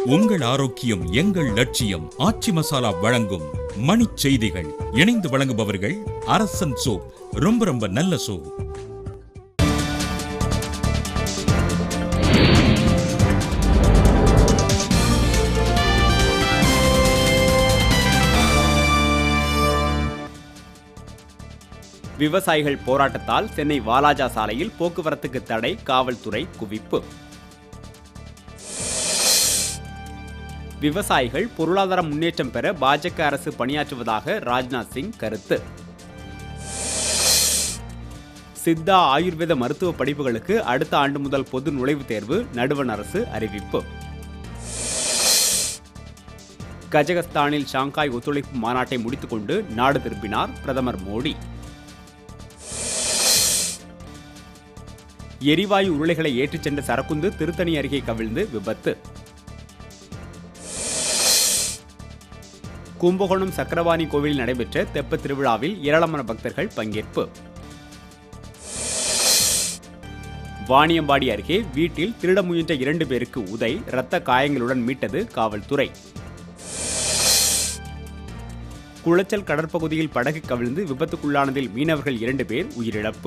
உங்கள் ஆரோக்கியம் எங்கள் லட்சியம் ஆச்சி மசாலா வழங்கும் மணிச் செய்திகள் இணைந்து வழங்குபவர்கள் அரசன் சோப் ரொம்ப ரொம்ப நல்ல சோப் விவசாயிகள் போராட்டத்தால் சென்னை வாலாஜா சாலையில் போக்குவரத்துக்கு தடை காவல்துறை குவிப்பு விவசாயிகள் பொருளாதார முன்னேற்றம் பெற பாஜக அரசு பணியாற்றுவதாக ராஜ்நாத் சிங் கருத்து சித்தா ஆயுர்வேத மருத்துவ படிப்புகளுக்கு அடுத்த ஆண்டு முதல் பொது நுழைவுத் தேர்வு நடுவண் அரசு அறிவிப்பு கஜகஸ்தானில் ஷாங்காய் ஒத்துழைப்பு மாநாட்டை முடித்துக்கொண்டு நாடு திரும்பினார் பிரதமர் மோடி எரிவாயு உருளைகளை ஏற்றிச் சென்ற சரக்குந்து திருத்தணி அருகே கவிழ்ந்து விபத்து கும்பகோணம் சக்கரவாணி கோவிலில் நடைபெற்ற தெப்ப திருவிழாவில் ஏராளமான பக்தர்கள் பங்கேற்பு வாணியம்பாடி அருகே வீட்டில் திருட முயன்ற இரண்டு பேருக்கு உதை இரத்த காயங்களுடன் மீட்டது காவல்துறை குளச்சல் கடற்பகுதியில் படகு கவிழ்ந்து விபத்துக்குள்ளானதில் மீனவர்கள் இரண்டு பேர் உயிரிழப்பு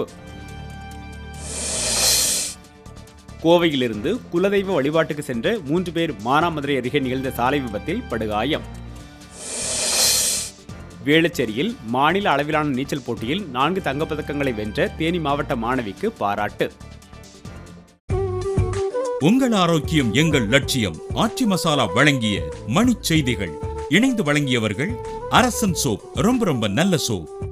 கோவையிலிருந்து குலதெய்வ வழிபாட்டுக்கு சென்ற மூன்று பேர் மானாமதுரை அருகே நிகழ்ந்த சாலை விபத்தில் படுகாயம் வேளச்சேரியில் மாநில அளவிலான நீச்சல் போட்டியில் நான்கு தங்கப்பதக்கங்களை வென்ற தேனி மாவட்ட மாணவிக்கு பாராட்டு உங்கள் ஆரோக்கியம் எங்கள் லட்சியம் ஆச்சி மசாலா வழங்கிய மணிச் செய்திகள் இணைந்து வழங்கியவர்கள் அரசன் சோப் ரொம்ப ரொம்ப நல்ல சோப்